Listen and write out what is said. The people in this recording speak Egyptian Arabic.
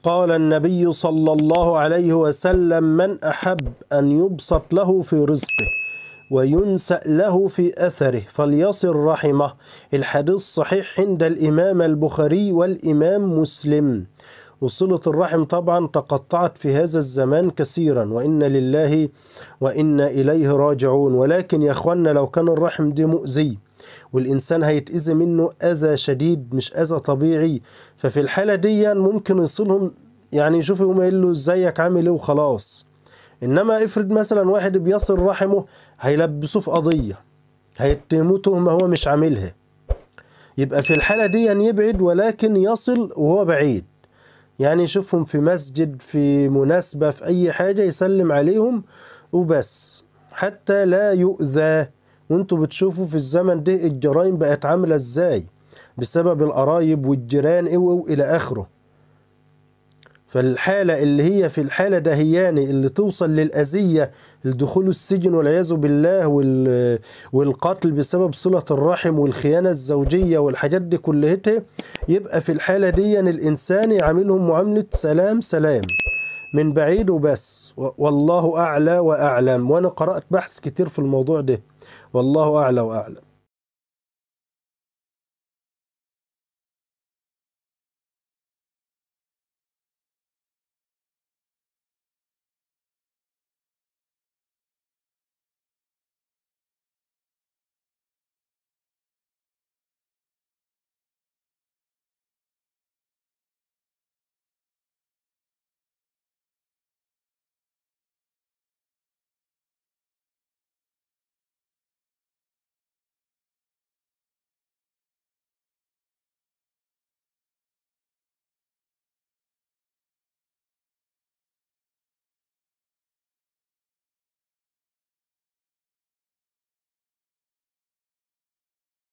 قال النبي صلى الله عليه وسلم من أحب أن يبسط له في رزقه وينسأ له في أثره فليصل رحمه الحديث صحيح عند الإمام البخاري والإمام مسلم وصلة الرحم طبعا تقطعت في هذا الزمان كثيرا وإن لله وإنا إليه راجعون ولكن يا أخوانا لو كان الرحم دي مؤذي والإنسان هيتأذى منه أذى شديد مش أذى طبيعي ففي الحالة دي ممكن يصلهم يعني يشوف يقوم يقول له ازيك عامل ايه وخلاص انما افرض مثلا واحد بيصل رحمه هيلبسوه في قضية هيتهموه تهمة هو مش عاملها يبقى في الحالة دي يبعد ولكن يصل وهو بعيد يعني يشوفهم في مسجد في مناسبة في أي حاجة يسلم عليهم وبس حتى لا يؤذى وانتوا بتشوفوا في الزمن ده الجرائم بقت عاملة ازاي بسبب القرايب والجيران او الى اخره فالحالة اللي هي في الحالة دهياني اللي توصل للأذية الدخول السجن والعياذ بالله وال... والقتل بسبب صلة الرحم والخيانة الزوجية والحاجات دي كلها يبقى في الحالة دي الإنسان يعاملهم معاملة سلام سلام من بعيد وبس والله أعلى وأعلم وأنا قرأت بحث كتير في الموضوع ده والله أعلى وأعلم